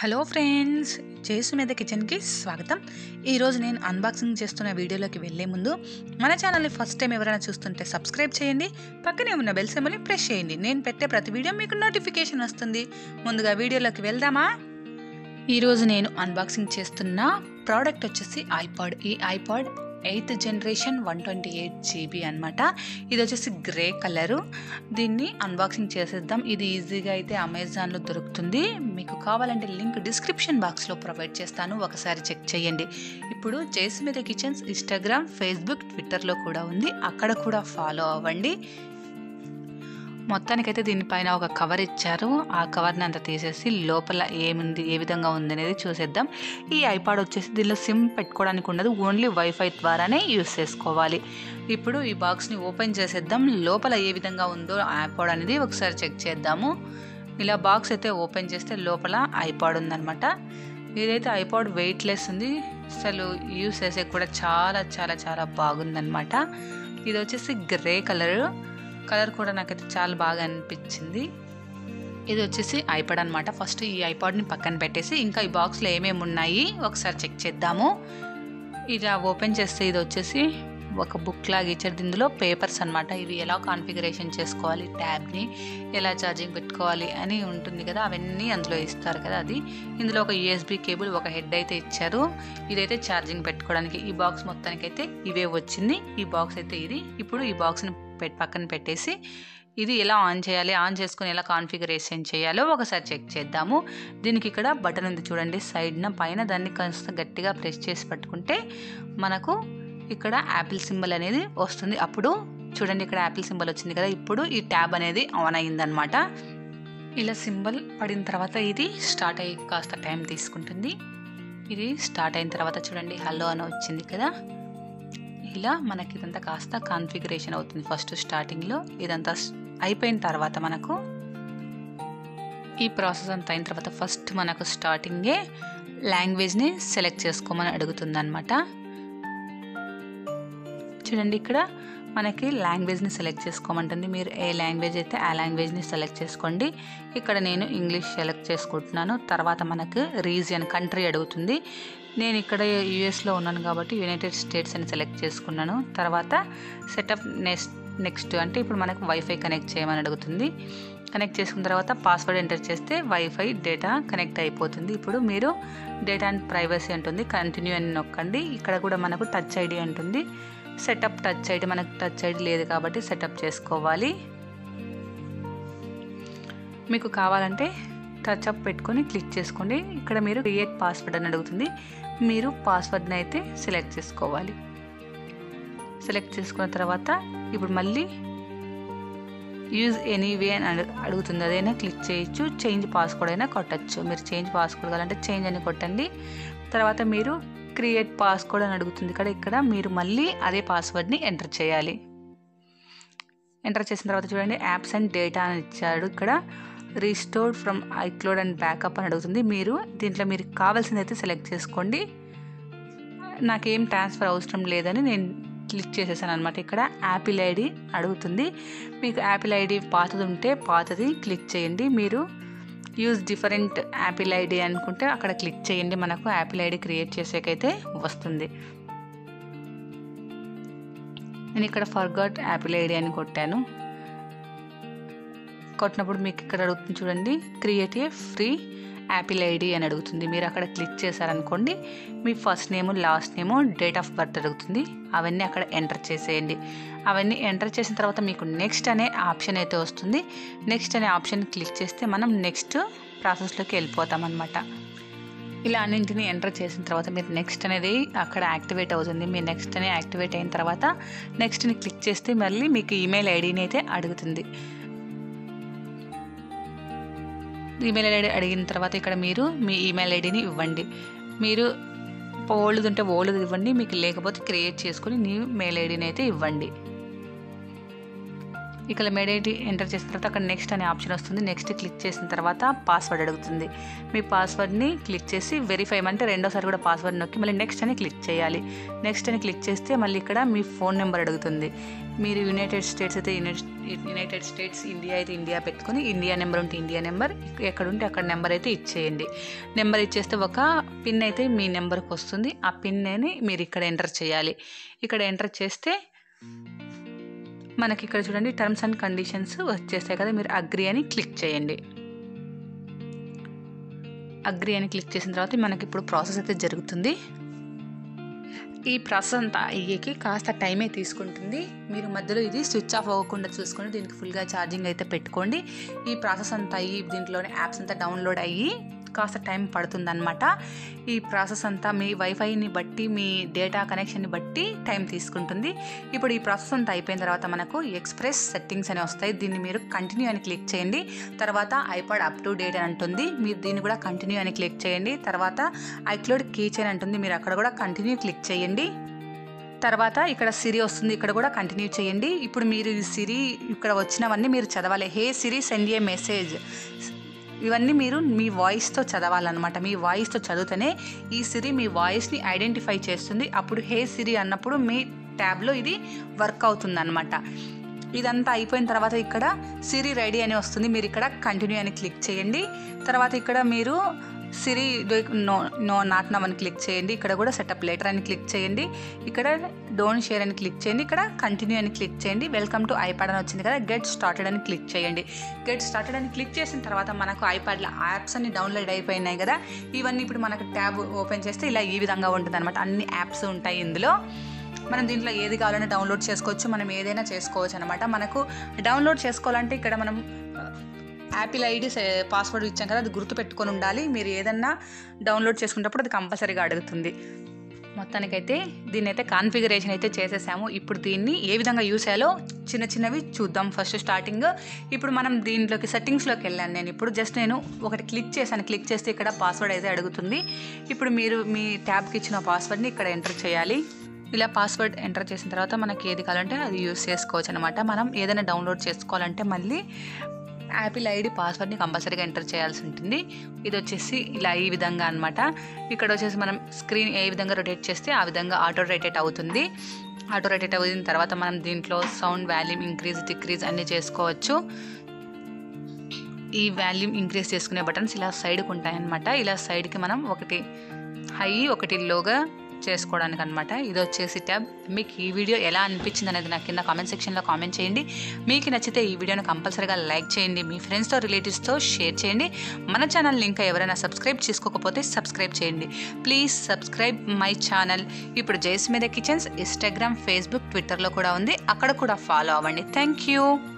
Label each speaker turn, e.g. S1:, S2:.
S1: hello friends చేసు మీద కిచెన్కి స్వాగతం ఈరోజు నేను అన్బాక్సింగ్ చేస్తున్న వీడియోలోకి వెళ్ళే ముందు మన ఛానల్ని ఫస్ట్ టైం ఎవరైనా చూస్తుంటే సబ్స్క్రైబ్ చేయండి పక్కనే ఉన్న బెల్ సింబల్ని ప్రెస్ చేయండి నేను పెట్టే ప్రతి వీడియో మీకు నోటిఫికేషన్ వస్తుంది ముందుగా వీడియోలోకి వెళ్దామా ఈరోజు నేను అన్బాక్సింగ్ చేస్తున్న ప్రోడక్ట్ వచ్చేసి ఐపాడ్ ఈ iPod eighth generation one twenty eight GB అనమాట ఇది వచ్చేసి గ్రే కలరు దీన్ని అన్బాక్సింగ్ చేసేద్దాం ఇది ఈజీగా అయితే అమెజాన్లో దొరుకుతుంది మీకు కావాలంటే లింక్ డిస్క్రిప్షన్ బాక్స్లో ప్రొవైడ్ చేస్తాను ఒకసారి చెక్ చేయండి ఇప్పుడు జైస్మిత కిచెన్స్ ఇన్స్టాగ్రామ్ ఫేస్బుక్ ట్విట్టర్లో కూడా ఉంది అక్కడ కూడా ఫాలో అవ్వండి మొత్తానికైతే దీనిపైన ఒక కవర్ ఇచ్చారు ఆ కవర్ని అంతా తీసేసి లోపల ఏముంది ఏ విధంగా ఉంది అనేది చూసేద్దాం ఈ ఐపాడ్ వచ్చేసి దీనిలో సిమ్ పెట్టుకోవడానికి ఉండదు ఓన్లీ వైఫై ద్వారానే యూస్ చేసుకోవాలి ఇప్పుడు ఈ బాక్స్ని ఓపెన్ చేసేద్దాం లోపల ఏ విధంగా ఉందో ఐపాడ్ అనేది ఒకసారి చెక్ చేద్దాము ఇలా బాక్స్ అయితే ఓపెన్ చేస్తే లోపల ఐపాడ్ ఉందన్నమాట ఇదైతే ఐపాడ్ వెయిట్లెస్ ఉంది అసలు యూస్ చేసే కూడా చాలా చాలా చాలా బాగుందన్నమాట ఇది వచ్చేసి గ్రే కలర్ కలర్ కూడా నాకైతే చాలా బాగా అనిపించింది ఇది వచ్చేసి ఐపాడ్ అనమాట ఫస్ట్ ఈ ఐపాడ్ని పక్కన పెట్టేసి ఇంకా ఈ బాక్స్లో ఏమేమి ఉన్నాయి ఒకసారి చెక్ చేద్దాము ఇలా ఓపెన్ చేస్తే ఇది వచ్చేసి ఒక బుక్ లాగా ఇచ్చారు ఇందులో పేపర్స్ అనమాట ఇవి ఎలా కాన్ఫిగరేషన్ చేసుకోవాలి ట్యాబ్ని ఎలా ఛార్జింగ్ పెట్టుకోవాలి అని ఉంటుంది కదా అవన్నీ అందులో ఇస్తారు కదా అది ఇందులో ఒక యూఎస్బి కేబుల్ ఒక హెడ్ అయితే ఇచ్చారు ఇదైతే ఛార్జింగ్ పెట్టుకోవడానికి ఈ బాక్స్ మొత్తానికి అయితే ఇవే వచ్చింది ఈ బాక్స్ అయితే ఇది ఇప్పుడు ఈ బాక్స్ని పెట్ పక్కన పెట్టేసి ఇది ఎలా ఆన్ చేయాలి ఆన్ చేసుకుని ఎలా కాన్ఫిగరేషన్ చేయాలో ఒకసారి చెక్ చేద్దాము దీనికి ఇక్కడ బటన్ ఉంది చూడండి సైడ్న పైన దాన్ని కాస్త గట్టిగా ప్రెస్ చేసి పట్టుకుంటే మనకు ఇక్కడ యాపిల్ సింబల్ అనేది వస్తుంది అప్పుడు చూడండి ఇక్కడ యాపిల్ సింబల్ వచ్చింది కదా ఇప్పుడు ఈ ట్యాబ్ అనేది ఆన్ అయిందనమాట ఇలా సింబల్ పడిన తర్వాత ఇది స్టార్ట్ అయ్యి కాస్త టైం తీసుకుంటుంది ఇది స్టార్ట్ అయిన తర్వాత చూడండి హలో అని వచ్చింది కదా ఇలా మనకి ఇదంతా కాస్త కాన్ఫిగరేషన్ అవుతుంది ఫస్ట్ స్టార్టింగ్లో ఇదంతా అయిపోయిన తర్వాత మనకు ఈ ప్రాసెస్ అంతా అయిన తర్వాత ఫస్ట్ మనకు స్టార్టింగే లాంగ్వేజ్ని సెలెక్ట్ చేసుకోమని అడుగుతుంది అనమాట చూడండి ఇక్కడ మనకి లాంగ్వేజ్ని సెలెక్ట్ చేసుకోమంటుంది మీరు ఏ లాంగ్వేజ్ అయితే ఆ లాంగ్వేజ్ని సెలెక్ట్ చేసుకోండి ఇక్కడ నేను ఇంగ్లీష్ సెలెక్ట్ చేసుకుంటున్నాను తర్వాత మనకు రీజియన్ కంట్రీ అడుగుతుంది నేను ఇక్కడ యూఎస్లో ఉన్నాను కాబట్టి యునైటెడ్ స్టేట్స్ అని సెలెక్ట్ చేసుకున్నాను తర్వాత సెటప్ నెక్స్ట్ నెక్స్ట్ అంటే ఇప్పుడు మనకు వైఫై కనెక్ట్ చేయమని అడుగుతుంది కనెక్ట్ చేసుకున్న తర్వాత పాస్వర్డ్ ఎంటర్ చేస్తే వైఫై డేటా కనెక్ట్ అయిపోతుంది ఇప్పుడు మీరు డేటా అండ్ ప్రైవసీ ఉంటుంది కంటిన్యూ అని నొక్కండి ఇక్కడ కూడా మనకు టచ్ ఐడి ఉంటుంది సెటప్ టచ్ ఐడి మనకు టచ్ ఐడి లేదు కాబట్టి సెటప్ చేసుకోవాలి మీకు కావాలంటే టచ్ అప్ పెట్టుకొని క్లిక్ చేసుకోండి ఇక్కడ మీరు క్రియేట్ పాస్వర్డ్ అని అడుగుతుంది మీరు పాస్వర్డ్ని అయితే సెలెక్ట్ చేసుకోవాలి సెలెక్ట్ చేసుకున్న తర్వాత ఇప్పుడు మళ్ళీ యూజ్ ఎనీవే అని అడుగుతుంది అదైనా క్లిక్ చేయొచ్చు చేంజ్ పాస్వర్డ్ అయినా కొట్టచ్చు మీరు చేంజ్ పాస్వర్డ్ కావాలంటే చేంజ్ అని కొట్టండి తర్వాత మీరు క్రియేట్ పాస్వర్డ్ అని అడుగుతుంది ఇక్కడ ఇక్కడ మీరు మళ్ళీ అదే పాస్వర్డ్ని ఎంటర్ చేయాలి ఎంటర్ చేసిన తర్వాత చూడండి యాప్స్ అండ్ డేటా అని ఇచ్చాడు ఇక్కడ restored from iCloud and backup అని అడుగుతుంది మీరు దీంట్లో మీరు కావాల్సింది అయితే సెలెక్ట్ చేసుకోండి నాకేం ట్రాన్స్ఫర్ అవసరం లేదని నేను క్లిక్ చేసేసాను అనమాట ఇక్కడ యాపిల్ ఐడి అడుగుతుంది మీకు యాపిల్ ఐడి పాతది ఉంటే పాతది క్లిక్ చేయండి మీరు యూజ్ డిఫరెంట్ యాపిల్ ఐడి అనుకుంటే అక్కడ క్లిక్ చేయండి మనకు యాపిల్ ఐడి క్రియేట్ చేసేకైతే వస్తుంది నేను ఇక్కడ ఫర్గాట్ యాపిల్ ఐడి అని కొట్టాను కొట్టినప్పుడు మీకు ఇక్కడ అడుగుతుంది చూడండి create a free Apple ID అని అడుగుతుంది మీరు అక్కడ క్లిక్ చేశారనుకోండి మీ first name last name date of birth అడుగుతుంది అవన్నీ అక్కడ ఎంటర్ చేసేయండి అవన్నీ ఎంటర్ చేసిన తర్వాత మీకు నెక్స్ట్ అనే ఆప్షన్ అయితే వస్తుంది నెక్స్ట్ అనే ఆప్షన్ క్లిక్ చేస్తే మనం నెక్స్ట్ ప్రాసెస్లోకి వెళ్ళిపోతాం అనమాట ఇలా అన్నింటినీ ఎంటర్ చేసిన తర్వాత మీరు నెక్స్ట్ అనేది అక్కడ యాక్టివేట్ అవుతుంది మీరు నెక్స్ట్ అనే యాక్టివేట్ అయిన తర్వాత నెక్స్ట్ని క్లిక్ చేస్తే మళ్ళీ మీకు ఈమెయిల్ ఐడిని అయితే అడుగుతుంది ఈమెయిల్ ఐడి అడిగిన తర్వాత ఇక్కడ మీరు మీ ఈమెయిల్ ఐడిని ఇవ్వండి మీరు ఓల్డ్ ఉంటే ఓల్డ్ ఇవ్వండి మీకు లేకపోతే క్రియేట్ చేసుకొని న్యూ మెయిల్ ఐడిని అయితే ఇవ్వండి ఇక్కడ మెయిల్ ఐడి ఎంటర్ చేసిన తర్వాత అక్కడ నెక్స్ట్ అనే ఆప్షన్ వస్తుంది నెక్స్ట్ క్లిక్ చేసిన తర్వాత పాస్వర్డ్ అడుగుతుంది మీ పాస్వర్డ్ని క్లిక్ చేసి వెరిఫై అంటే రెండోసారి కూడా పాస్వర్డ్ నొక్కి మళ్ళీ నెక్స్ట్ అని క్లిక్ చేయాలి నెక్స్ట్ అని క్లిక్ చేస్తే మళ్ళీ ఇక్కడ మీ ఫోన్ నెంబర్ అడుగుతుంది మీరు యునైటెడ్ స్టేట్స్ అయితే యునైటెడ్ స్టేట్స్ ఇండియా అయితే ఇండియా పెట్టుకొని ఇండియా నెంబర్ ఉంటే ఇండియా నెంబర్ ఎక్కడ ఉంటే అక్కడ నెంబర్ అయితే ఇచ్చేయండి నెంబర్ ఇచ్చేస్తే ఒక పిన్ అయితే మీ నెంబర్కి వస్తుంది ఆ పిన్ అని మీరు ఇక్కడ ఎంటర్ చేయాలి ఇక్కడ ఎంటర్ చేస్తే మనకి ఇక్కడ చూడండి టర్మ్స్ అండ్ కండిషన్స్ వచ్చేస్తాయి కదా మీరు అగ్రి అని క్లిక్ చేయండి అగ్రి అని క్లిక్ చేసిన తర్వాత మనకి ఇప్పుడు ప్రాసెస్ అయితే జరుగుతుంది ఈ ప్రాసెస్ అంతా అయ్యేకి కాస్త టైమే తీసుకుంటుంది మీరు మధ్యలో ఇది స్విచ్ ఆఫ్ అవ్వకుండా చూసుకొని దీనికి ఫుల్గా ఛార్జింగ్ అయితే పెట్టుకోండి ఈ ప్రాసెస్ అంతా అయ్యి దీంట్లోనే యాప్స్ అంతా డౌన్లోడ్ అయ్యి కాస్త టైం పడుతుందన్నమాట ఈ ప్రాసెస్ అంతా మీ వైఫైని బట్టి మీ డేటా కనెక్షన్ని బట్టి టైం తీసుకుంటుంది ఇప్పుడు ఈ ప్రాసెస్ అంతా అయిపోయిన తర్వాత మనకు ఎక్స్ప్రెస్ సెట్టింగ్స్ అని వస్తాయి దీన్ని మీరు కంటిన్యూ అని క్లిక్ చేయండి తర్వాత ఐపాడ్ అప్ టు డేట్ అని అంటుంది మీరు దీన్ని కూడా కంటిన్యూ అని క్లిక్ చేయండి తర్వాత ఐక్లోడ్ కీచైన్ అంటుంది మీరు అక్కడ కూడా కంటిన్యూ క్లిక్ చేయండి తర్వాత ఇక్కడ సిరి వస్తుంది ఇక్కడ కూడా కంటిన్యూ చేయండి ఇప్పుడు మీరు ఈ సిరి ఇక్కడ వచ్చినవన్నీ మీరు చదవాలి హే సిరి సెండ్ ఏ మెసేజ్ ఇవన్నీ మీరు మీ వాయిస్తో చదవాలన్నమాట మీ వాయిస్తో చదివితేనే ఈ సిరి మీ వాయిస్ని ఐడెంటిఫై చేస్తుంది అప్పుడు హే సిరి అన్నప్పుడు మీ ట్యాబ్లో ఇది వర్క్ అవుతుంది అనమాట ఇదంతా అయిపోయిన తర్వాత ఇక్కడ సిరి రెడీ అని వస్తుంది మీరు ఇక్కడ కంటిన్యూ అని క్లిక్ చేయండి తర్వాత ఇక్కడ మీరు Siri no no not now అని క్లిక్ చేయండి ఇక్కడ కూడా సెటప్ లేటర్ అని క్లిక్ చేయండి ఇక్కడ డోంట్ షేర్ అని క్లిక్ చేయండి ఇక్కడ కంటిన్యూ అని క్లిక్ చేయండి వెల్కమ్ టు ఐప్యాడ్ అని వచ్చింది కదా గెట్ స్టార్టెడ్ అని క్లిక్ చేయండి గెట్ స్టార్టెడ్ అని క్లిక్ చేసిన తర్వాత మనకు ఐప్యాడ్లో యాప్స్ అన్ని డౌన్లోడ్ అయిపోయినాయి కదా ఇవన్నీ ఇప్పుడు మనకు ట్యాబ్ ఓపెన్ చేస్తే ఇలా ఈ విధంగా ఉంటుంది అనమాట అన్ని యాప్స్ ఉంటాయి ఇందులో మనం దీంట్లో ఏది కావాలన్నా డౌన్లోడ్ చేసుకోవచ్చు మనం ఏదైనా చేసుకోవచ్చు అనమాట మనకు డౌన్లోడ్ చేసుకోవాలంటే ఇక్కడ మనం యాపిల్ ఐడి పాస్వర్డ్ ఇచ్చాం కదా అది గుర్తు పెట్టుకొని ఉండాలి మీరు ఏదన్నా డౌన్లోడ్ చేసుకునేటప్పుడు అది కంపల్సరీగా అడుగుతుంది మొత్తానికైతే దీన్ని అయితే కాన్ఫిగరేషన్ అయితే చేసేసాము ఇప్పుడు దీన్ని ఏ విధంగా యూస్ చేయాలో చిన్న చిన్నవి చూద్దాం ఫస్ట్ స్టార్టింగ్ ఇప్పుడు మనం దీంట్లోకి సెట్టింగ్స్లోకి వెళ్ళాను నేను ఇప్పుడు జస్ట్ నేను ఒకటి క్లిక్ చేశాను క్లిక్ చేస్తే ఇక్కడ పాస్వర్డ్ అయితే అడుగుతుంది ఇప్పుడు మీరు మీ ట్యాబ్కి ఇచ్చిన పాస్వర్డ్ని ఇక్కడ ఎంటర్ చేయాలి ఇలా పాస్వర్డ్ ఎంటర్ చేసిన తర్వాత మనకి ఏది కావాలంటే అది యూస్ చేసుకోవచ్చు అనమాట మనం ఏదైనా డౌన్లోడ్ చేసుకోవాలంటే మళ్ళీ యాపిల్ ఐడి పాస్వర్డ్ని కంపల్సరీగా ఎంటర్ చేయాల్సి ఉంటుంది ఇది వచ్చేసి ఇలా ఈ విధంగా అనమాట ఇక్కడ వచ్చేసి మనం స్క్రీన్ ఏ విధంగా రొటేట్ చేస్తే ఆ విధంగా ఆటో రొటేట్ అవుతుంది ఆటో రొటేట్ అయిన తర్వాత మనం దీంట్లో సౌండ్ వాల్యూమ్ ఇంక్రీజ్ డిక్రీజ్ అన్నీ చేసుకోవచ్చు ఈ వాల్యూమ్ ఇంక్రీజ్ చేసుకునే బటన్స్ ఇలా సైడ్కి ఉంటాయన్నమాట ఇలా సైడ్కి మనం ఒకటి హై ఒకటి లోగా చేసుకోవడానికి అనమాట ఇది వచ్చేసి ట్యాబ్ మీకు ఈ వీడియో ఎలా అనిపించింది అనేది నాకు కింద కామెంట్ సెక్షన్లో కామెంట్ చేయండి మీకు నచ్చితే ఈ వీడియోని కంపల్సరీగా లైక్ చేయండి మీ ఫ్రెండ్స్తో రిలేటివ్స్తో షేర్ చేయండి మన ఛానల్ని ఇంకా ఎవరైనా సబ్స్క్రైబ్ చేసుకోకపోతే సబ్స్క్రైబ్ చేయండి ప్లీజ్ సబ్స్క్రైబ్ మై ఛానల్ ఇప్పుడు జయస్మిద కిచెన్స్ ఇన్స్టాగ్రామ్ ఫేస్బుక్ ట్విట్టర్లో కూడా ఉంది అక్కడ కూడా ఫాలో అవ్వండి థ్యాంక్ యూ